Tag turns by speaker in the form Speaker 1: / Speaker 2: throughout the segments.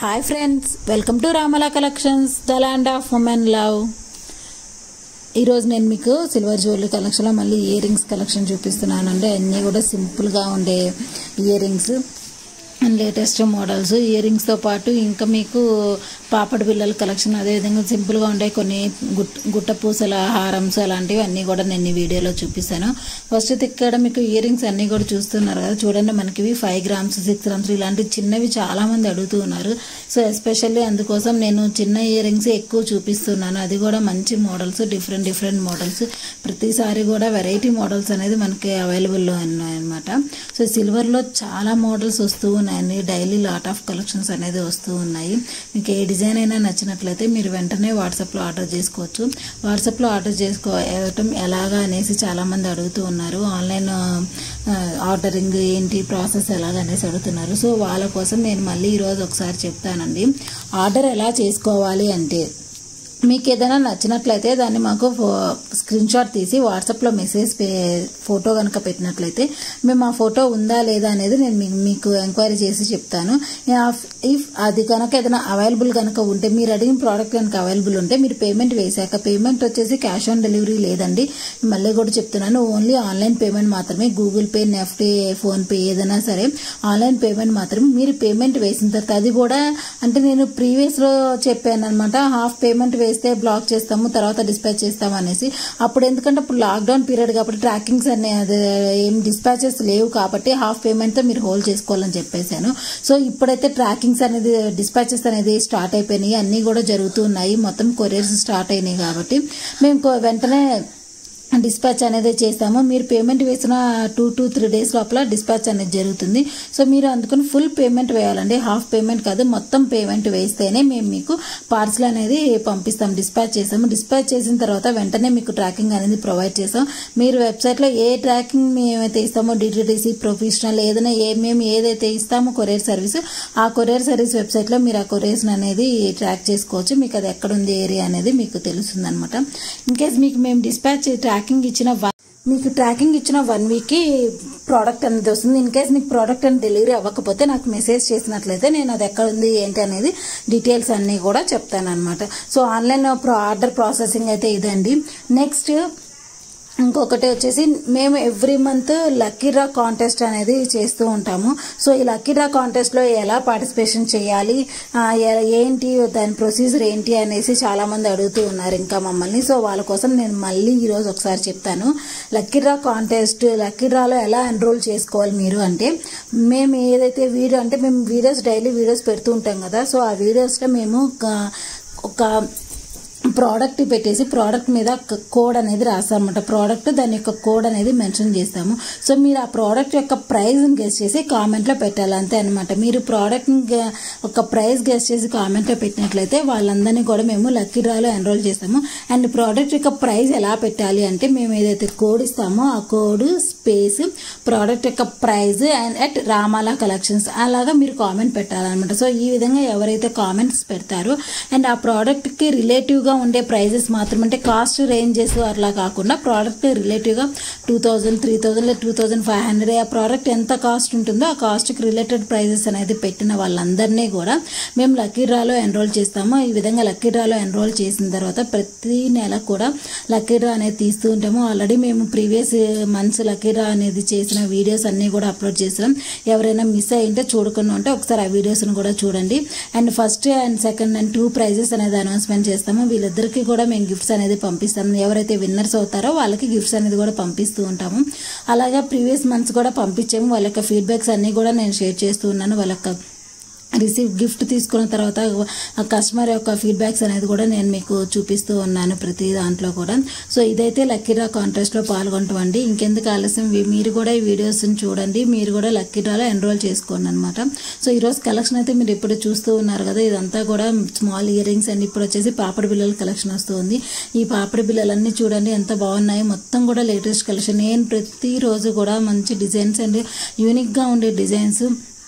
Speaker 1: hi friends welcome to Ramala collections the land of women love ఈరోజు నేను మీకు silver jewellery కలెక్షన్లో మళ్ళీ ఇయర్ రింగ్స్ కలెక్షన్ చూపిస్తున్నానండి అన్నీ కూడా సింపుల్గా ఉండే earrings and latest models ఇయర్ రింగ్స్తో పాటు ఇంకా మీకు పాపడి పిల్లల కలెక్షన్ అదేవిధంగా సింపుల్గా ఉండే కొన్ని గుట్ గుట్ట పూసల హారమ్స్ అలాంటివి అన్నీ కూడా నేను ఈ వీడియోలో చూపిస్తాను ఫస్ట్ ఇక్కడ మీకు ఇయర్ రింగ్స్ అన్నీ కూడా చూస్తున్నారు కదా చూడండి మనకి ఇవి ఫైవ్ గ్రామ్స్ సిక్స్ గ్రామ్స్ ఇలాంటి చిన్నవి చాలా మంది అడుగుతూ ఉన్నారు సో ఎస్పెషల్లీ అందుకోసం నేను చిన్న ఇయర్ రింగ్స్ ఎక్కువ చూపిస్తున్నాను అది కూడా మంచి మోడల్స్ డిఫరెంట్ డిఫరెంట్ మోడల్స్ ప్రతిసారి కూడా వెరైటీ మోడల్స్ అనేది మనకి అవైలబుల్లో ఉన్నాయన్నమాట సో సిల్వర్లో చాలా మోడల్స్ వస్తూ ఉన్నాయండి డైలీ లాట్ ఆఫ్ కలెక్షన్స్ అనేది వస్తూ ఉన్నాయి మీకు ఏ డిజైన్ అయినా నచ్చినట్లయితే మీరు వెంటనే వాట్సాప్లో ఆర్డర్ చేసుకోవచ్చు వాట్సాప్లో ఆర్డర్ చేసుకోవటం ఎలాగా అనేసి చాలామంది అడుగుతూ ఉన్నారు ఆన్లైన్ ఆర్డరింగ్ ఏంటి ప్రాసెస్ ఎలాగ అనేసి అడుగుతున్నారు సో వాళ్ళ కోసం నేను మళ్ళీ ఈరోజు ఒకసారి చెప్తానండి ఆర్డర్ ఎలా చేసుకోవాలి అంటే మీకు ఏదైనా నచ్చినట్లయితే దాన్ని మాకు స్క్రీన్ షాట్ తీసి వాట్సాప్లో మెసేజ్ ఫోటో కనుక పెట్టినట్లయితే మేము ఆ ఫోటో ఉందా లేదా అనేది నేను మీకు మీకు ఎంక్వైరీ చేసి చెప్తాను ఇఫ్ అది కనుక ఏదైనా అవైలబుల్ కనుక ఉంటే మీరు అడిగిన ప్రోడక్ట్ కనుక అవైలబుల్ ఉంటే మీరు పేమెంట్ వేశాక పేమెంట్ వచ్చేసి క్యాష్ ఆన్ డెలివరీ లేదండి మళ్ళీ కూడా చెప్తున్నాను ఓన్లీ ఆన్లైన్ పేమెంట్ మాత్రమే గూగుల్ పే నెఫ్ట్ ఫోన్పే ఏదైనా సరే ఆన్లైన్ పేమెంట్ మాత్రమే మీరు పేమెంట్ వేసిన తర్వాత అది కూడా అంటే నేను ప్రీవియస్లో చెప్పాను అనమాట హాఫ్ పేమెంట్ వేసి వేస్తే బ్లాక్ చేస్తాము తర్వాత డిస్పాచ్ చేస్తాము అనేసి అప్పుడు ఎందుకంటే అప్పుడు లాక్డౌన్ పీరియడ్ కాబట్టి ట్రాకింగ్స్ అనే ఏం డిస్పాచెస్ లేవు కాబట్టి హాఫ్ పేమెంట్తో మీరు హోల్డ్ చేసుకోవాలని చెప్పేశాను సో ఇప్పుడైతే ట్రాకింగ్స్ అనేది డిస్పాచెస్ అనేది స్టార్ట్ అయిపోయినాయి అన్నీ కూడా జరుగుతూ ఉన్నాయి మొత్తం కొరియర్స్ స్టార్ట్ అయినాయి కాబట్టి మేము వెంటనే డిస్పాచ్ అనేది చేస్తాము మీరు పేమెంట్ వేసిన టూ టు త్రీ డేస్ లోపల డిస్పాచ్ అనేది జరుగుతుంది సో మీరు అందుకని ఫుల్ పేమెంట్ వేయాలండి హాఫ్ పేమెంట్ కాదు మొత్తం పేమెంట్ వేస్తేనే మేము మీకు పార్సల్ అనేది పంపిస్తాం డిస్పాచ్ చేస్తాము డిస్పాచ్ చేసిన తర్వాత వెంటనే మీకు ట్రాకింగ్ అనేది ప్రొవైడ్ చేస్తాం మీరు వెబ్సైట్లో ఏ ట్రాకింగ్ మేమైతే ఇస్తామో డిటిడిసి ప్రొఫెషనల్ ఏదైనా ఏ మేము ఏదైతే ఇస్తామో కొరియర్ సర్వీస్ ఆ కొరియర్ సర్వీస్ వెబ్సైట్లో మీరు ఆ కొరియర్స్ అనేది ట్రాక్ చేసుకోవచ్చు మీకు అది ఎక్కడ ఉంది ఏరియా అనేది మీకు తెలుస్తుంది అనమాట ఇన్ కేస్ మీకు మేము డిస్పాచ్ ట్రాక్ ట్రాకింగ్ ఇచ్చిన వన్ మీకు ట్రాకింగ్ ఇచ్చిన వన్ వీక్కి ప్రోడక్ట్ అనేది వస్తుంది ఇన్ కేస్ మీకు ప్రోడక్ట్ అని డెలివరీ అవ్వకపోతే నాకు మెసేజ్ చేసినట్లయితే నేను అది ఎక్కడ ఉంది ఏంటి అనేది డీటెయిల్స్ అన్నీ కూడా చెప్తాను అనమాట సో ఆన్లైన్ ఆర్డర్ ప్రాసెసింగ్ అయితే ఇదండి నెక్స్ట్ ఇంకొకటి వచ్చేసి మేము every month lucky draw contest అనేది చేస్తూ ఉంటాము సో ఈ లక్కీ డ్రా కాంటెస్ట్లో ఎలా పార్టిసిపేషన్ చేయాలి ఏంటి దాని ప్రొసీజర్ ఏంటి అనేసి చాలామంది అడుగుతూ ఉన్నారు ఇంకా మమ్మల్ని సో వాళ్ళ కోసం నేను మళ్ళీ ఈరోజు ఒకసారి చెప్తాను లక్కీ డ్రా కాంటెస్ట్ లక్కీ డ్రాలో ఎలా ఎన్రోల్ చేసుకోవాలి మీరు అంటే మేము ఏదైతే వీడియో అంటే మేము వీడియోస్ డైలీ వీడియోస్ పెడుతూ ఉంటాం కదా సో ఆ వీడియోస్లో మేము ఒక ప్రోడక్ట్ పెట్టేసి ప్రోడక్ట్ మీద కోడ్ అనేది రాస్తామన్నమాట ప్రోడక్ట్ దాని యొక్క కోడ్ అనేది మెన్షన్ చేస్తాము సో మీరు ఆ ప్రోడక్ట్ యొక్క ప్రైస్ని గెస్ట్ చేసి కామెంట్లో పెట్టాలి అంతే అనమాట మీరు ప్రోడక్ట్ ఒక ప్రైస్ గెస్ట్ చేసి కామెంట్లో పెట్టినట్లయితే వాళ్ళందరినీ కూడా మేము లక్కీ డ్రాలో ఎన్రోల్ చేస్తాము అండ్ ప్రోడక్ట్ యొక్క ప్రైస్ ఎలా పెట్టాలి అంటే మేము ఏదైతే కోడ్ ఇస్తామో ఆ కోడ్ స్పేస్ ప్రోడక్ట్ యొక్క price and at Ramala collections అలాగా మీరు కామెంట్ పెట్టాలన్నమాట సో ఈ విధంగా ఎవరైతే కామెంట్స్ పెడతారో అండ్ ఆ ప్రోడక్ట్కి రిలేటివ్గా ఉండే ప్రైజెస్ మాత్రం అంటే కాస్ట్ రేంజెస్ అట్లా కాకుండా ప్రోడక్ట్ రిలేటివ్గా టూ థౌజండ్ త్రీ థౌజండ్ లేదా టూ థౌజండ్ ఫైవ్ హండ్రెడ్ ఆ ప్రోడక్ట్ ఎంత కాస్ట్ ఉంటుందో ఆ కాస్ట్కి రిలేటెడ్ ప్రైజెస్ అనేది పెట్టిన వాళ్ళందరినీ కూడా మేము లక్కీ డ్రాలో ఎన్రోల్ చేస్తాము ఈ విధంగా లక్కీ డ్రాలో ఎన్రోల్ చేసిన తర్వాత ప్రతి నెల కూడా లక్కీ డ్రా అనేది తీస్తూ ఉంటాము ఆల్రెడీ మేము ప్రీవియస్ మంత్స్ లక్కీ డ్రా అనేది చేసిన వీడియోస్ అన్నీ కూడా అప్లోడ్ చేసినాం ఎవరైనా మిస్ అయ్యింటే చూడకుండా ఉంటే ఒకసారి ఆ వీడియోస్ని కూడా చూడండి and first and second and two prizes announcement అనౌన్స్మెంట్ చేస్తాము వీళ్ళిద్దరికి కూడా మేము గిఫ్ట్స్ అనేది పంపిస్తాము ఎవరైతే విన్నర్స్ అవుతారో వాళ్ళకి గిఫ్ట్స్ అనేది కూడా పంపిస్తూ ఉంటాము అలాగే ప్రీవియస్ మంత్స్ కూడా పంపించాము వాళ్ళ యొక్క ఫీడ్బ్యాక్స్ అన్నీ కూడా నేను షేర్ చేస్తూ ఉన్నాను వాళ్ళ యొక్క రిసీవ్ గిఫ్ట్ తీసుకున్న తర్వాత కస్టమర్ యొక్క ఫీడ్బ్యాక్స్ అనేది కూడా నేను మీకు చూపిస్తూ ఉన్నాను ప్రతి దాంట్లో కూడా సో ఇదైతే లక్కీ డ్రా కాంటెస్ట్లో పాల్గొంటామండి ఇంకెందుకు ఆలస్యం మీరు కూడా ఈ వీడియోస్ని చూడండి మీరు కూడా లక్కీ డ్రాలో ఎన్రోల్ చేసుకోండి అనమాట సో ఈరోజు కలెక్షన్ అయితే మీరు ఇప్పుడు చూస్తూ ఉన్నారు కదా ఇదంతా కూడా స్మాల్ ఇయర్ రింగ్స్ అండ్ ఇప్పుడు వచ్చేసి పాపడి బిల్లల కలెక్షన్ వస్తుంది ఈ పాపడి బిల్లలన్నీ చూడండి ఎంత బాగున్నాయి మొత్తం కూడా లేటెస్ట్ కలెక్షన్ నేను ప్రతిరోజు కూడా మంచి డిజైన్స్ అండ్ యూనిక్గా ఉండే డిజైన్స్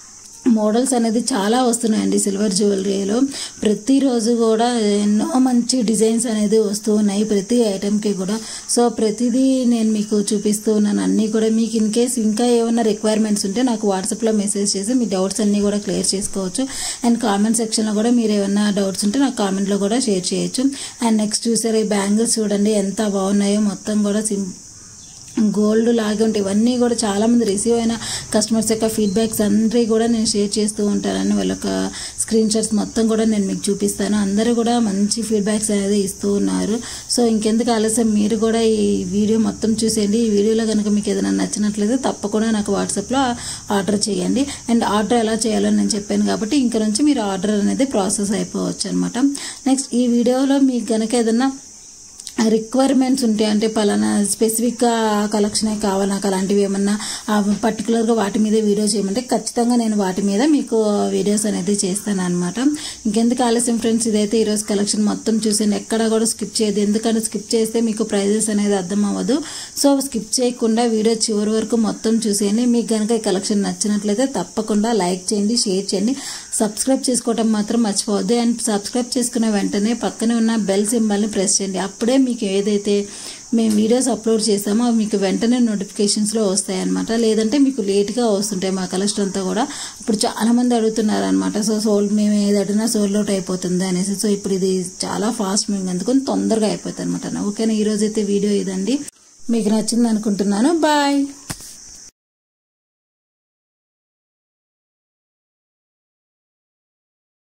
Speaker 1: మోడల్స్ అనేది చాలా వస్తున్నాయండి సిల్వర్ జ్యువెలరీలో ప్రతిరోజు కూడా ఎన్నో మంచి డిజైన్స్ అనేది వస్తూ ఉన్నాయి ప్రతి ఐటెంకి కూడా సో ప్రతిదీ నేను మీకు చూపిస్తూ ఉన్నాను అన్నీ కూడా మీకు ఇన్ కేస్ ఇంకా ఏమైనా రిక్వైర్మెంట్స్ ఉంటే నాకు వాట్సాప్లో మెసేజ్ చేసి మీ డౌట్స్ అన్నీ కూడా క్లియర్ చేసుకోవచ్చు అండ్ కామెంట్ సెక్షన్లో కూడా మీరు ఏమైనా డౌట్స్ ఉంటే నాకు కామెంట్లో కూడా షేర్ చేయొచ్చు అండ్ నెక్స్ట్ చూసారు ఈ బ్యాంగిల్స్ చూడండి ఎంత బాగున్నాయో మొత్తం కూడా సిం గోల్డ్ లాగే ఉంటాయి ఇవన్నీ కూడా చాలామంది రిసీవ్ అయిన కస్టమర్స్ యొక్క ఫీడ్బ్యాక్స్ అందరి కూడా నేను షేర్ చేస్తూ ఉంటానని వాళ్ళ యొక్క స్క్రీన్ షాట్స్ మొత్తం కూడా నేను మీకు చూపిస్తాను అందరూ కూడా మంచి ఫీడ్బ్యాక్స్ అనేది ఇస్తూ ఉన్నారు సో ఇంకెందుకు ఆలస్యం మీరు కూడా ఈ వీడియో మొత్తం చూసేయండి ఈ వీడియోలో కనుక మీకు ఏదైనా నచ్చినట్లయితే తప్పకుండా నాకు వాట్సాప్లో ఆర్డర్ చేయండి అండ్ ఆర్డర్ ఎలా చేయాలో నేను చెప్పాను కాబట్టి ఇంక నుంచి మీరు ఆర్డర్ అనేది ప్రాసెస్ అయిపోవచ్చు అనమాట నెక్స్ట్ ఈ వీడియోలో మీకు కనుక ఏదైనా రిక్వైర్మెంట్స్ ఉంటాయి అంటే పలానా స్పెసిఫిక్గా కలెక్షనే కావాలి నాకు అలాంటివి ఏమన్నా పర్టికులర్గా వాటి మీద వీడియో చేయమంటే ఖచ్చితంగా నేను వాటి మీద మీకు వీడియోస్ అనేది చేస్తాను అనమాట ఇంకెందుకు ఆలస్యం ఫ్రెండ్స్ ఇదైతే ఈరోజు కలెక్షన్ మొత్తం చూసాను ఎక్కడ కూడా స్కిప్ చేయదు ఎందుకంటే స్కిప్ చేస్తే మీకు ప్రైజెస్ అనేది అర్థం అవ్వదు సో స్కిప్ చేయకుండా వీడియో చివరి వరకు మొత్తం చూసేయండి మీకు కనుక ఈ కలెక్షన్ నచ్చినట్లయితే తప్పకుండా లైక్ చేయండి షేర్ చేయండి సబ్స్క్రైబ్ చేసుకోవడం మాత్రం మర్చిపోవద్దు అండ్ సబ్స్క్రైబ్ చేసుకున్న వెంటనే పక్కనే ఉన్న బెల్ సింబల్ని ప్రెస్ చేయండి అప్పుడే మీకు ఏదైతే మేము వీడియోస్ అప్లోడ్ చేస్తామో అవి మీకు వెంటనే నోటిఫికేషన్స్లో వస్తాయి అనమాట లేదంటే మీకు లేట్గా వస్తుంటాయి మా కలెక్షన్ అంతా కూడా ఇప్పుడు చాలా మంది అడుగుతున్నారు అనమాట సో సోల్డ్ మేము ఏది అడిగినా సోల్డ్ అవుట్ అయిపోతుంది అనేసి సో ఇప్పుడు ఇది చాలా ఫాస్ట్ మేము అందుకని తొందరగా అయిపోతుంది అనమాట ఓకేనా ఈరోజు అయితే వీడియో ఇదండి మీకు నచ్చింది అనుకుంటున్నాను బాయ్